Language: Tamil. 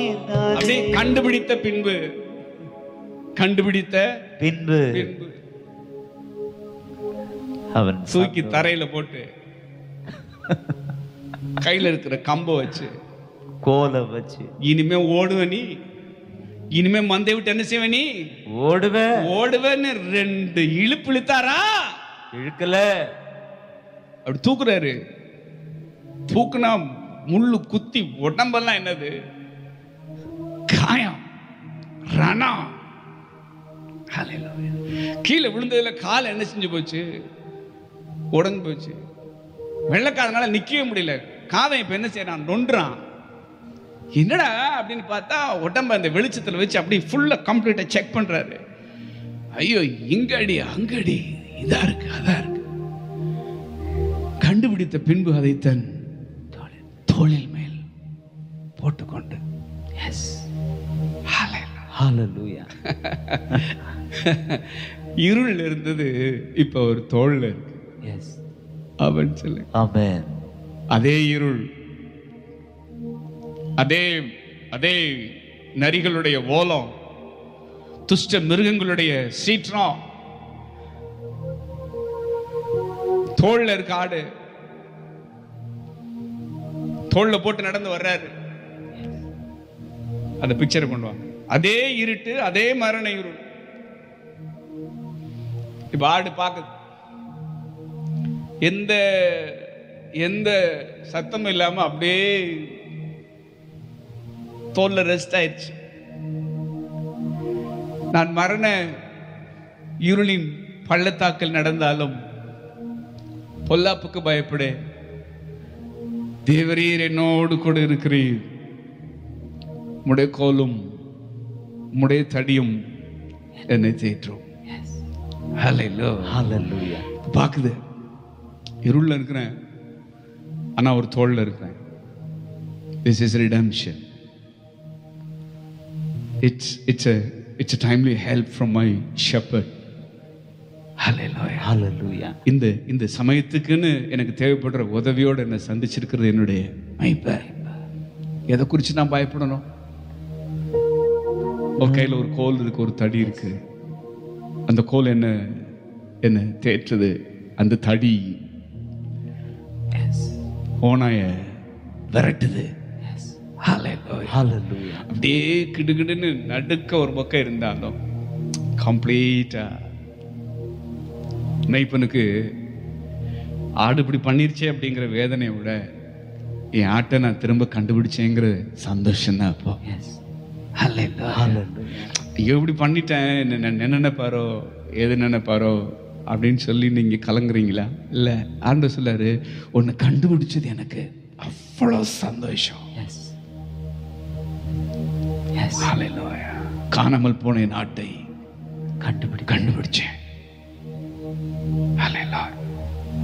அப்படியே கண்டுபிடித்த பின்பு கண்டுபிடித்த பின்பு பின்பு அவன் தூக்கி தரையில போட்டு கையில இருக்கிற கம்பை வச்சு கோலை வச்சு இனிமே ஓடுவ நீ இனிமே மந்தை விட்டு என்ன செய்வ நீ ஓடுவேன் ஓடுவேன்னு ரெண்டு இழுப்பு இழுத்தாரா இழுக்கல அப்படி தூக்குறாரு தூக்குனா முள்ளு குத்தி உடம்பெல்லாம் என்னது காயம் ரணம் ஹalleluya. கீழே விழுந்ததுல கால் என்ன செஞ்சு போச்சு உடஞ்சு போச்சு வெள்ளக்காதனால நிக்கவே முடியல காதம் இப்ப என்ன செய்யறான் நொன்றான் என்னடா அப்படின்னு பார்த்தா உடம்ப அந்த வெளிச்சத்துல வச்சு அப்படியே ஃபுல்லா கம்ப்ளீட்டா செக் பண்றாரு ஐயோ இங்கடி அங்கடி இதா இருக்கு அதா இருக்கு கண்டுபிடித்த பின்பு அதை தன் தோளில் மேல் போட்டுக்கொண்டு எஸ் ஹalleluya இருள் இருந்தது இப்ப ஒரு தோல்ல இருக்கு எஸ் அவன் சொல்லு ஆமென் அதே இருள் அதே அதே நரிகளுடைய ஓலம் துஷ்ட மிருகங்களுடைய சீற்றம் தோல்ல இருக்க ஆடு தோல்ல போட்டு நடந்து வர்றாரு அந்த பிக்சரை கொண்டு வாங்க அதே இருட்டு அதே மரண இருள் இப்ப ஆடு பார்க்குது எந்த எந்த சத்தமும் இல்லாம அப்படியே தோல்ல ரெஸ்ட் ஆயிடுச்சு நான் மரண இருளின் பள்ளத்தாக்கில் நடந்தாலும் பொல்லாப்புக்கு பயப்படு தேவரீர் என்னோடு கூட இருக்கிறீர் முடைய கோலும் முடைய தடியும் என்னை தேற்றும் ஹalleluya ஹalleluya பார்க்குது இருளில் இருக்கிறேன் ஆனா ஒரு தோல்ல இருக்கிறேன் this is redemption it's it's a it's a timely help from my shepherd hallelujah hallelujah இந்த இந்த சமயத்துக்குன்னு எனக்கு தேவைப்படுற உதவியோடு என்னை சந்திச்சிருக்கிறது என்னுடைய மைப்பர் எதை குறித்து நான் பயப்படணும் ஒரு கையில் ஒரு கோல் இருக்கு ஒரு தடி இருக்கு அந்த கோல் என்ன என்ன தேற்றுது அந்த தடி ஓனாய விரட்டுது Hallelujah. ஹalleluya அப்படியே கிடுகிடுன்னு நடுக்க ஒரு பக்கம் இருந்தாலும் கம்ப்ளீட்டா நைப்பனுக்கு ஆடு இப்படி பண்ணிருச்சே அப்படிங்கிற வேதனையை விட என் ஆட்டை நான் திரும்ப கண்டுபிடிச்சேங்கிற சந்தோஷம் தான் அப்போ எஸ் Hallelujah. ஹalleluya ஐயோ இப்படி பண்ணிட்டேன் என்ன என்ன நினைப்பாரோ எது நினைப்பாரோ அப்படின்னு சொல்லி நீங்க கலங்குறீங்களா இல்ல ஆண்டு சொல்லாரு ஒன்னு கண்டுபிடிச்சது எனக்கு அவ்வளோ சந்தோஷம் எஸ் எஸ் Hallelujah. காணாமல் போன என் ஆட்டை கண்டுபிடி கண்டுபிடிச்சேன்